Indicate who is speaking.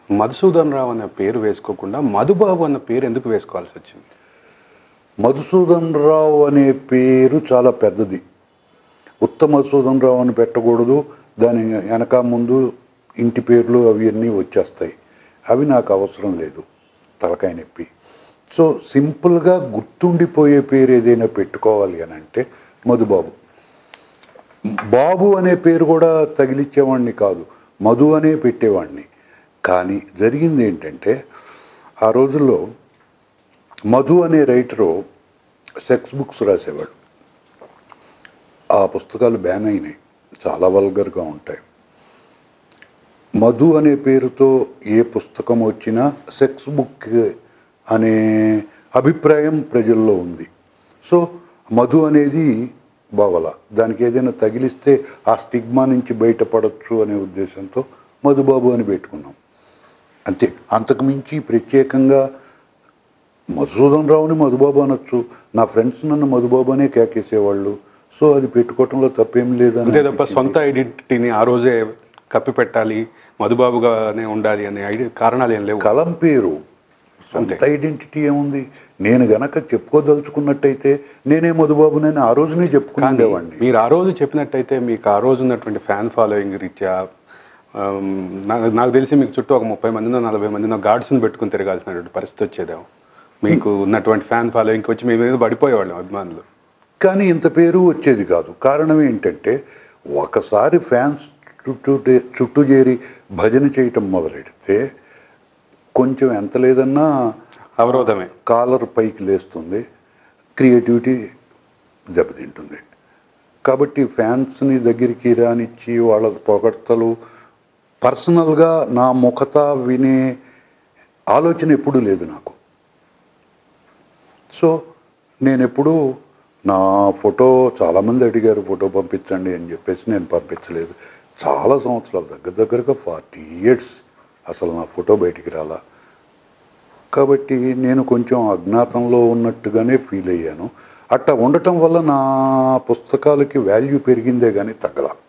Speaker 1: మధుసూదన్ రావు అనే పేరు వేసుకోకుండా మధుబాబు అన్న పేరు ఎందుకు వేసుకోవాల్సి వచ్చింది
Speaker 2: మధుసూదన్ రావు అనే పేరు చాలా పెద్దది ఉత్త మధుసూదన్ రావు అని పెట్టకూడదు దాని వెనక ముందు ఇంటి పేర్లు అవి అన్నీ వచ్చేస్తాయి అవి నాకు అవసరం లేదు తలకాయ నొప్పి సో సింపుల్గా గుర్తుండిపోయే పేరు ఏదైనా పెట్టుకోవాలి అని అంటే మధుబాబు బాబు అనే పేరు కూడా తగిలిచ్చేవాడిని కాదు మధు అనే పెట్టేవాడిని కానీ జరిగింది ఏంటంటే ఆ రోజుల్లో మధు అనే రైటరు సెక్స్ బుక్స్ రాసేవాడు ఆ పుస్తకాలు బ్యాన్ అయినాయి చాలా వల్గర్గా ఉంటాయి మధు అనే పేరుతో ఏ పుస్తకం వచ్చినా సెక్స్ బుక్ అనే అభిప్రాయం ప్రజల్లో ఉంది సో మధు అనేది బాగోలా దానికి ఏదైనా తగిలిస్తే ఆ స్టిగ్మా నుంచి బయటపడచ్చు అనే ఉద్దేశంతో మధుబాబు అని పెట్టుకున్నాం అంతే అంతకు మించి ప్రత్యేకంగా మధుసూదన్ రావుని మధుబాబు అనొచ్చు నా ఫ్రెండ్స్ నన్ను మధుబాబు అనే కేకేసేవాళ్ళు సో అది పెట్టుకోవటంలో తప్పేం లేదని
Speaker 1: అంతే తప్ప
Speaker 2: అనిపించింది.
Speaker 1: సొంత ఐడెంటిటీని ఆ రోజే కప్పి పెట్టాలి మధుబాబుగానే ఉండాలి అనే ఐడి కారణాలు ఏం లేవు
Speaker 2: కలం పేరు సొంత ఐడెంటిటీ ఏముంది నేను గనక చెప్పుకోదలుచుకున్నట్టయితే నేనే మధుబాబునని ఆ రోజునే
Speaker 1: కానీ
Speaker 2: చెప్పుకునేవాడిని
Speaker 1: మీరు ఆ రోజు చెప్పినట్టయితే మీకు ఆ రోజు ఉన్నటువంటి ఫ్యాన్ ఫాలోయింగ్ రీత్యా ఆమ్, నా- నాకు తెలిసి మీకు చుట్టూ ఒక ముప్పై మందినో నలభై మందినో గార్డ్స్ని పెట్టుకుని తిరగాల్సినటువంటి పరిస్థితి వచ్చేదేమో మీకు ఉన్నటువంటి ఫ్యాన్ ఫాలోయింగ్ వచ్చి మీ మీద పడిపోయేవాళ్ళం అభిమానులు
Speaker 2: కానీ ఇంత పేరు వచ్చేది కాదు కారణం ఏంటంటే ఒకసారి ఫ్యాన్స్ చుట్టూ చుట్టూ చేరి భజన చేయటం మొదలెడితే కొంచెం ఎంత లేదన్నా
Speaker 1: అవరోధమే
Speaker 2: కాలర్ పైకి లేస్తుంది క్రియేటివిటీ దెబ్బతింటుంది కాబట్టి ఫ్యాన్స్ని దగ్గరికి రానిచ్చి వాళ్ళ పొగడ్తలు పర్సనల్గా నా ముఖత వినే ఆలోచన ఎప్పుడూ లేదు నాకు సో నేను ఎప్పుడూ నా ఫోటో చాలామంది అడిగారు ఫోటో పంపించండి అని చెప్పేసి నేను పంపించలేదు చాలా సంవత్సరాలు దగ్గర దగ్గరగా ఫార్టీ ఇయర్స్ అసలు నా ఫోటో బయటికి రాలా కాబట్టి నేను కొంచెం అజ్ఞాతంలో ఉన్నట్టుగానే ఫీల్ అయ్యాను అట్టా ఉండటం వల్ల నా పుస్తకాలకి వాల్యూ పెరిగిందే కానీ తగ్గల